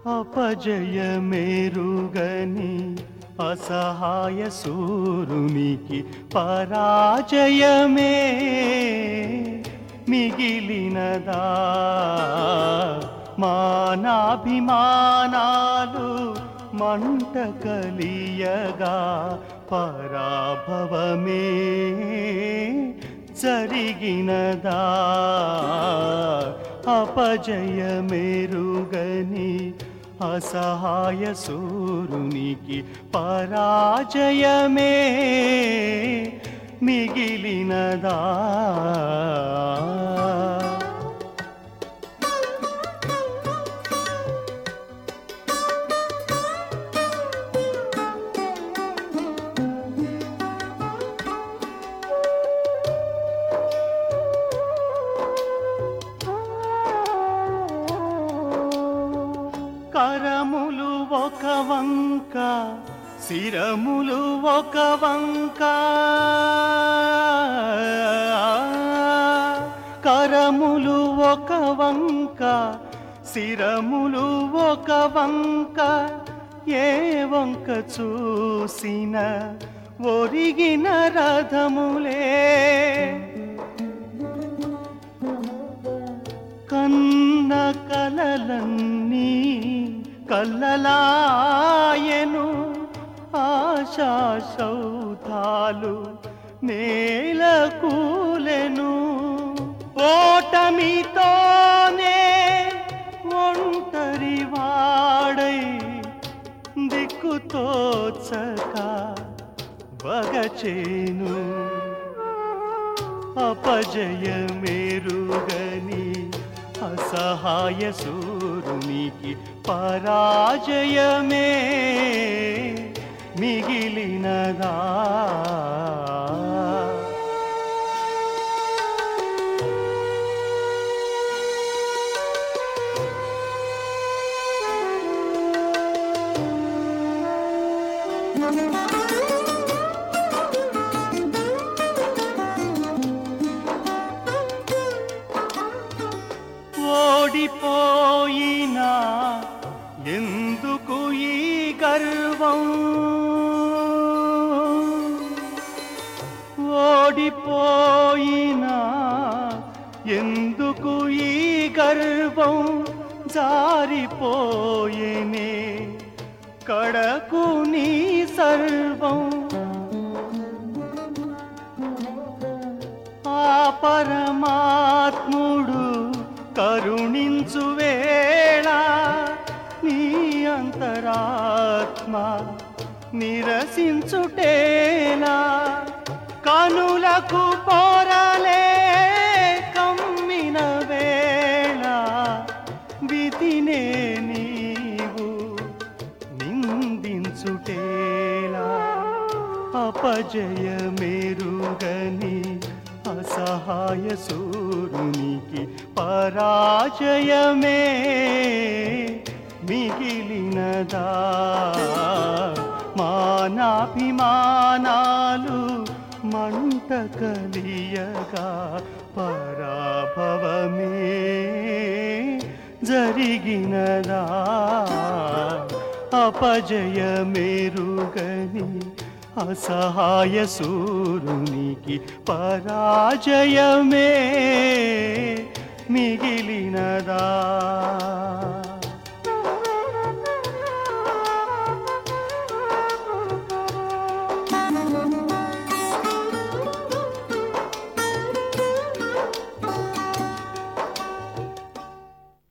అపజయమేరుగని అసహాయ సూరునికి పరాజయమే మిగిలినదా మానాభిమానాలు మంట కలియగా పరాభవమే జరిగినదా అపజయమేరుగని అసహాయ సూరునికి పరాజయమే మిగిలినదా కరములు ఒక వంక శిరములు ఒక వంక కరములు ఒక వంక శిరములు ఒక వంక ఏ వంక చూసిన ఒరిగిన రథములే కన్న కలలన్నీ కల్లలాయను ఆశా సౌధాలు నేల కూలెను ఓటమితోనే ఒంటరి వాడై దిక్కుతోచక బగచేను అపజయమేరుగని అసహాయ సూరునికి పరాజయమే మిగిలినదా ఓడిపోయినా ఎందుకు ఈ గర్వం ఓడిపోయినా ఎందుకు ఈ గర్వం జారిపోయేనే కడకు నీ సర్వం ఆ పరమాత్ముడు కరుణించు వేళ నీ అంతరాత్మ నిరసించుటేలా కనులకు పోరలే కమ్మిన వేళ విధినే నీవు నిందించుటేలా అపజయమేరుగని అసహాయ సూరునికి పరాజయమే మిగిలినదా మానాభిమానాలు మంట కలియగా పరాభవమే జరిగినదా అపజయమేరుగని అసహాయ సూరునికి పరాజయమే మిగిలినదా